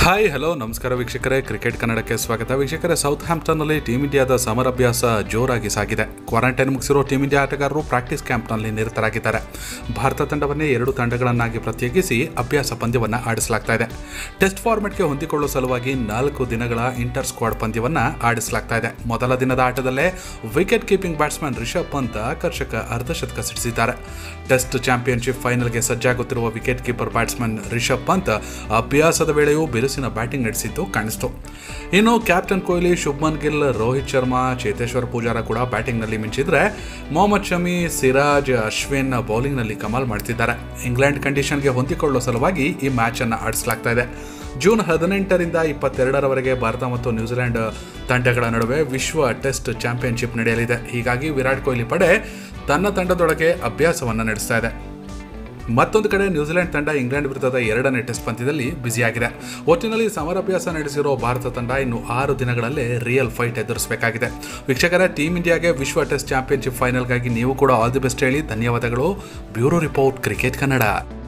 hi hello ನಮಸ್ಕಾರ ವೀಕ್ಷಕರೇ cricket ಕನ್ನಡಕ್ಕೆ ಸ್ವಾಗತ ವೀಕ್ಷಕರೇ ಸೌತ್ ಹ್ಯಾಂಪ್ಟನ್ನಲ್ಲಿ ಟೀಮ್ ಇಂಡಿಯಾದ ಸಮರಾಭ್ಯಾಸ ಜೋರಾಗಿ ಸಾಗಿದೆ ಕ್ವಾರಂಟೈನ್ ಮುಗಿಸಿರೋ ಟೀಮ್ ಇಂಡಿಯಾ ಆಟಗಾರರು ಪ್ರಾಕ್ಟೀಸ್ ಕ್ಯಾಂಪ್ನಲ್ಲಿ ನಿರತರಾಗಿದ್ದಾರೆ ಭಾರತ ತಂಡವನ್ನೇ ಎರಡು ತಂಡಗಳನ್ನಾಗಿ ಪ್ರತ್ಯೇಕಿಸಿ ಅಭ್ಯಾಸ ಪಂದ್ಯವನ್ನು ಆಡಿಸಲಾಗ್ತಾ ಇದೆ ಟೆಸ್ಟ್ ಫಾರ್ಮೆಟ್ಗೆ ಹೊಂದಿಕೊಳ್ಳುವ ಸಲುವಾಗಿ ನಾಲ್ಕು ದಿನಗಳ ಇಂಟರ್ ಸ್ಕ್ವಾಡ್ ಪಂದ್ಯವನ್ನು ಆಡಿಸಲಾಗ್ತಾ ಇದೆ ಮೊದಲ ದಿನದ ಆಟದಲ್ಲೇ wicket keeping batsman Rishabh Pant ಆಕರ್ಷಕ ಅರ್ಧಶತಕ ಸಿಡಿಸಿದ್ದಾರೆ ಟೆಸ್ಟ್ ಚಾಂಪಿಯನ್ಶಿಪ್ ಫೈನಲ್ಗೆ ಸಜ್ಜಾಗುತ್ತಿರುವ wicket keeper batsman Rishabh Pant ಅಭ್ಯಾಸದ ವೇಳೆಯೂ ಬಿರುಸಿನ ಬ್ಯಾಟಿಂಗ್ ನಡೆಸಿದ್ದು ಕಾಣಿಸ್ತು ಇನ್ನು ಕ್ಯಾಪ್ಟನ್ ಕೊಹ್ಲಿ ಶುಭ್ಮನ್ ಗಿಲ್ ರೋಹಿತ್ ಶರ್ಮಾ ಚೇತೇಶ್ವರ್ ಪೂಜಾರ ಕೂಡ ಬ್ಯಾಟಿಂಗ್ನಲ್ಲಿ ಮಿಂಚಿದ್ರೆ ಮೊಹಮ್ಮದ್ ಶಮಿ ಸಿರಾಜ್ ಅಶ್ವಿನ್ ಬೌಲಿಂಗ್ನಲ್ಲಿ ಕಮಾಲ್ ಮಾಡ್ತಿದ್ದಾರೆ ಇಂಗ್ಲೆಂಡ್ ಕಂಡೀಷನ್ಗೆ ಹೊಂದಿಕೊಳ್ಳುವ ಸಲುವಾಗಿ ಈ ಮ್ಯಾಚನ್ನು ಆಡಿಸಲಾಗ್ತಾ ಇದೆ ಜೂನ್ ಹದಿನೆಂಟರಿಂದ ಇಪ್ಪತ್ತೆರಡರವರೆಗೆ ಭಾರತ ಮತ್ತು ನ್ಯೂಜಿಲೆಂಡ್ ತಂಡಗಳ ನಡುವೆ ವಿಶ್ವ ಟೆಸ್ಟ್ ಚಾಂಪಿಯನ್ಶಿಪ್ ನಡೆಯಲಿದೆ ಹೀಗಾಗಿ ವಿರಾಟ್ ಕೊಹ್ಲಿ ಪಡೆ ತನ್ನ ತಂಡದೊಳಗೆ ಅಭ್ಯಾಸವನ್ನು ನಡೆಸ್ತಾ ಇದೆ ಮತ್ತೊಂದು ಕಡೆ ನ್ಯೂಜಿಲೆಂಡ್ ತಂಡ ಇಂಗ್ಲೆಂಡ್ ವಿರುದ್ಧದ ಎರಡನೇ ಟೆಸ್ಟ್ ಪಂದ್ಯದಲ್ಲಿ ಬ್ಯುಸಿಯಾಗಿದೆ ಒಟ್ಟಿನಲ್ಲಿ ಸಮರಾಭ್ಯಾಸ ನಡೆಸಿರೋ ಭಾರತ ತಂಡ ಇನ್ನು ಆರು ದಿನಗಳಲ್ಲೇ ರಿಯಲ್ ಫೈಟ್ ಎದುರಿಸಬೇಕಾಗಿದೆ ವೀಕ್ಷಕರೇ ಟೀಮ್ ಇಂಡಿಯಾಗೆ ವಿಶ್ವ ಟೆಸ್ಟ್ ಚಾಂಪಿಯನ್ಶಿಪ್ ಫೈನಲ್ಗಾಗಿ ನೀವು ಕೂಡ ಆಲ್ ದಿ ಬೆಸ್ಟ್ ಹೇಳಿ ಧನ್ಯವಾದಗಳು ಬ್ಯೂರೋ ರಿಪೋರ್ಟ್ ಕ್ರಿಕೆಟ್ ಕನ್ನಡ